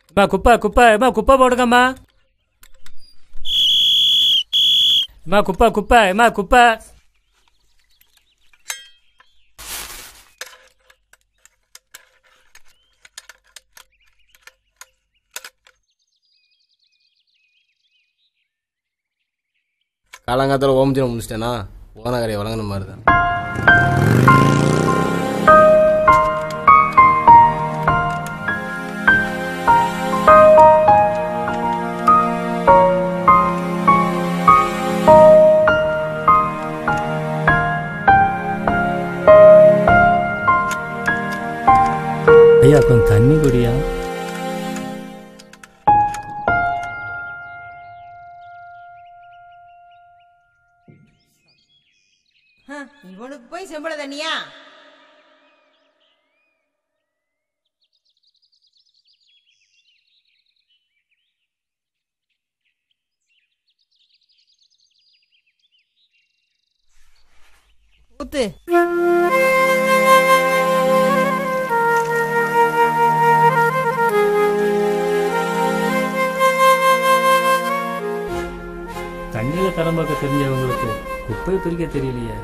அம்மா குப்பை குப்பை அம்மா குப்பை போடுங்கம்மா அம்மா குப்பை குப்பை அம்மா குப்பை காலங்காலத்தில் ஓமத்தினம் முடிச்சிட்டேன்னா ஓனகரையை வழங்கின மாதிரி தான் ஐயா கொஞ்சம் தண்ணி குடியா ஹ, இவனுக்கு போய் செம்பள தண்ணியா ஊத்து தண்ணியில் தரம் பார்க்க தெரிஞ்சவங்களுக்கு குப்பையை பிரிக்க தெரியலையே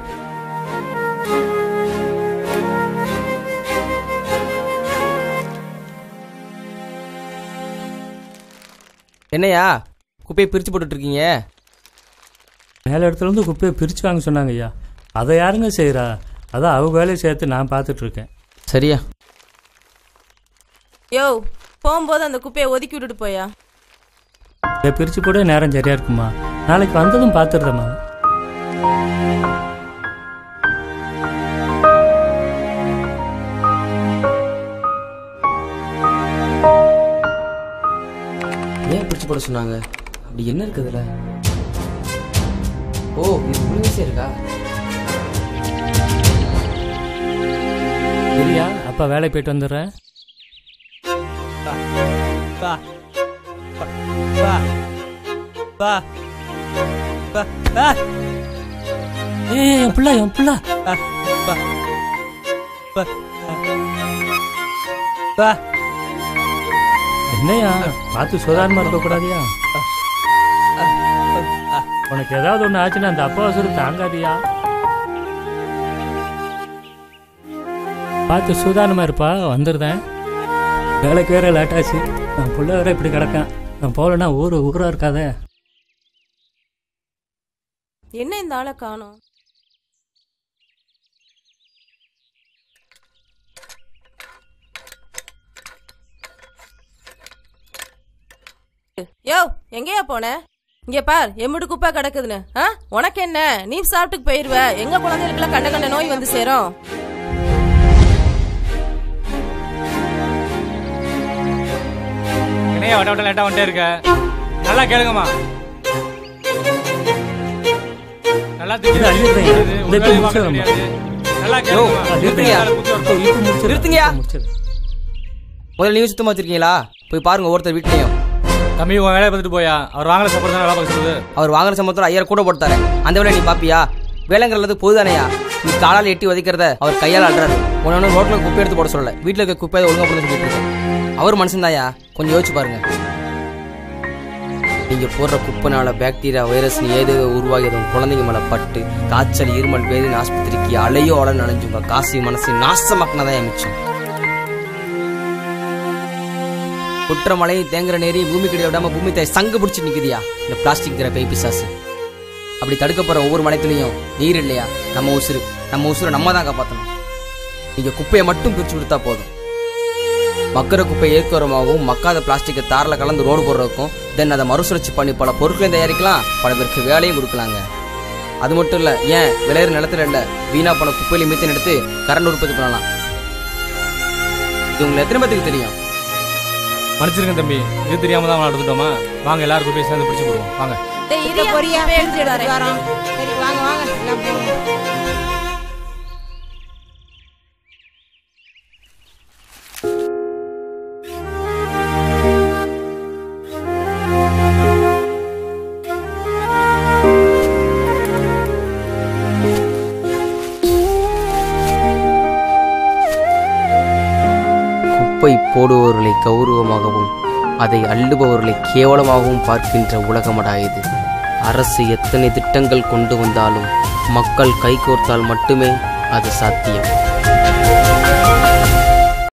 என்னையா குப்பையை பிரித்து போட்டுட்டு இருக்கீங்க மேலே இடத்துல இருந்து குப்பையை பிரித்து வாங்க சொன்னாங்க ஐயா அதை யாருங்க செய்கிறா அதான் அவங்க வேலையை சேர்த்து நான் பார்த்துட்டு இருக்கேன் சரியா யோ போகும்போது அந்த குப்பையை ஒதுக்கி விட்டுட்டு போயா இதை பிரித்து போட நேரம் சரியா இருக்குமா நாளைக்கு வந்ததும் பார்த்துடுறேம்மா ஏன் பிரித்து போட சொன்னாங்க அப்படி என்ன இருக்குது இதுல ஓ இது புளிவசம் இருக்கா சரியா அப்பா வேலைக்கு போயிட்டு வந்துடுறேன் பா பா பா பா பா ஏய் என் பிள்ளை என் பிள்ளை பா பா பா பா என்னையா பார்த்து சுதாரணமா இருக்கக்கூடாதியா உனக்கு ஏதாவது ஒன்று ஆச்சுன்னா அந்த அப்பா வசூல் தாங்காதியா பார்த்து சூதானமா இருப்பா வந்துடுறேன் வேலைக்கு வேற லேட் ஆச்சு என் பிள்ளை வேற இப்படி கிடக்கான் நான் போகலன்னா ஊர் ஊரா இருக்காதே என்ன இந்த ஆளை காணோம் யோ எங்கேயா போன இங்க பார் எம்முடு குப்பை கிடக்குதுன்னு ஆ உனக்கு என்ன நீ சாப்பிட்டுக்கு போயிருவ எங்க குழந்தைகளுக்குலாம் கண்ட கண்ட நோய் வந்து சேரும் என்னையா வட்ட வட்ட லேட்டா வந்துட்டே இருக்க நல்லா கேளுங்கம்மா நல்லா திங்கிறது அள்ளிடுறேன். தெரியாது, இந்த ஒரு இப்ப வேலையும் பார்க்க முடிச்சிடுறேன். தெரியாது. நல்லா கேளுங்கம்மா நிறுத்துங்கய்யா. நல்லா குத்தி வரட்டும். இப்ப முடிச்சிடுறேன். நிறுத்துங்கய்யா. இப்ப முடிச்சிடுறேன். முதல்ல நீங்க சுத்தமாக வச்சிருக்கீங்களா போய் பாருங்க ஒருத்தர் வீட்லையும் தம்பி உன் வேலையை பார்த்துட்டு போயா அவர் வாங்கல சாப்பிட வேலை பார்க்க சொல்லுது அவர் வாங்குற சம்பளத்தில் ஐயாயிரம் கூட போட்டாரு அந்த வேலை நீ பாப்பியா வேலைங்கிறது பொதுதானையா நீ காலால் எட்டி உதைக்கிறத அவர் கையால் அல்றாரு ஒன்று ரோட்டில் குப்பை எடுத்து போட சொல்லல வீட்டில் இருக்க குப்பையை ஒழுங்கா போட சொல்லிட்டு இருக்கேன் அவர் மனுஷன்தாயா கொஞ்சம் யோசிச்சு பாருங்க நீங்க போடுற குப்பைனால பாக்டீரியா வைரஸ் ஏதோ உருவாகி அது குழந்தைங்க மேல பட்டு காய்ச்சல் இருமல் வேதின் ஆஸ்பத்திரிக்கு அலையோ அலை நனைஞ்சு உங்க காசு மனசு நாசமாக்கினதான் மிச்சம் குற்ற மழையும் தேங்குற நேரி பூமி கிடையாது விடாம பூமி தாய் சங்கு பிடிச்சி நிக்குதியா இந்த பிளாஸ்டிக்ங்கிற பை பிசாசு அப்படி தடுக்க போற ஒவ்வொரு மலைத்துலையும் நீர் இல்லையா நம்ம உசுறு நம்ம உசுரை நம்ம தான் காப்பாற்றணும் நீங்க குப்பையை மட்டும் பிரிச்சு கொடுத்தா போதும் மக்கிற குப்பை ஏற்கரமாகவும் மக்காத பிளாஸ்டிக்கை தாரில் கலந்து ரோடு போடுறதுக்கும் தென் அதை மறுசுழற்சி பண்ணி பல பொருட்களையும் தயாரிக்கலாம் பல பேருக்கு வேலையும் கொடுக்கலாங்க அது மட்டும் இல்ல ஏன் விளையிற நிலத்துல இல்ல வீணா போன குப்பையில மீத்தன் எடுத்து கரண்ட் உற்பத்தி பண்ணலாம் இது உங்களுக்கு எத்தனை பேத்துக்கு தெரியும் மன்னிச்சிருங்க தம்பி இது தெரியாம தான் நடந்துட்டோமா வாங்க எல்லாருக்கும் போய் சேர்ந்து பிடிச்சு போடுவோம் வாங்க டேய், இந்த இரியா, பொரியா குப்பையை பிரிச்சு எடுத்துட்டு எடுத்துட்டு வரேன். வரோம் சரி வாங்க வாங்க எல்லாம் போங்க குப்பை போடுபவர்களை கௌரவமாகவும் அதை அள்ளுபவர்களை கேவலமாகவும் பார்க்கின்ற உலகமடா இது அரசு எத்தனை திட்டங்கள் கொண்டு வந்தாலும் மக்கள் கைகோர்த்தால் மட்டுமே அது சாத்தியம்